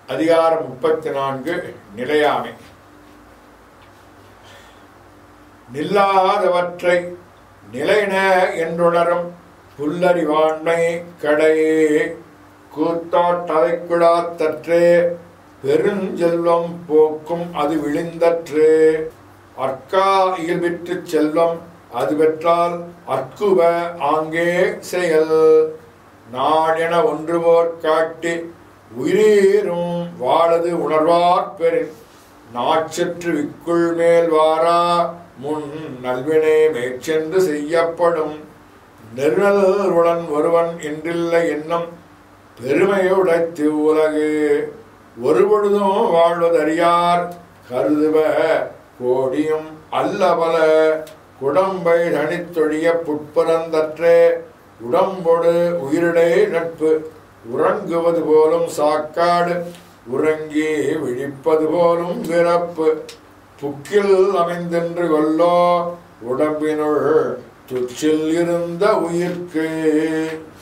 அதிகாரம் முப்பத்தி நான்கு நிலையாமை நில்லாதவற்றை நிலைன என்றுணரும் புல்லறிவாண்மை கடையே கூத்தாட்டதைக்குழாத்தற்றே பெருஞ்செல்வம் போக்கும் அது விழிந்தற்றே அற்கா இயல்பிற்று செல்வம் அது பெற்றால் அற்குவ ஆங்கே செயல் நாடென ஒன்றுவோர் காட்டி உயிரீரும் வாழது உணர்வார் பெறின் நாச்சற்று விக்குள் மேல் வாரா முன் நல்வினை மேற்சென்று செய்யப்படும் நெருநல்வுடன் ஒருவன் என்றில்லை எண்ணம் பெருமையுடைத்து உலகு ஒருபொழுதும் வாழ்வதறியார் கருதுவ கோடியும் அல்லபல குடம்பை தனித்தொழிய புட்புறந்தற்றே உடம்பொடு உயிரிடை நட்பு உறங்குவது போலும் சாக்காடு உறங்கி விழிப்பது போலும் பிறப்பு புக்கில் அமைந்தென்று கொல்லோ உடம்பினுள் துச்சில் இருந்த உயிர்க்கு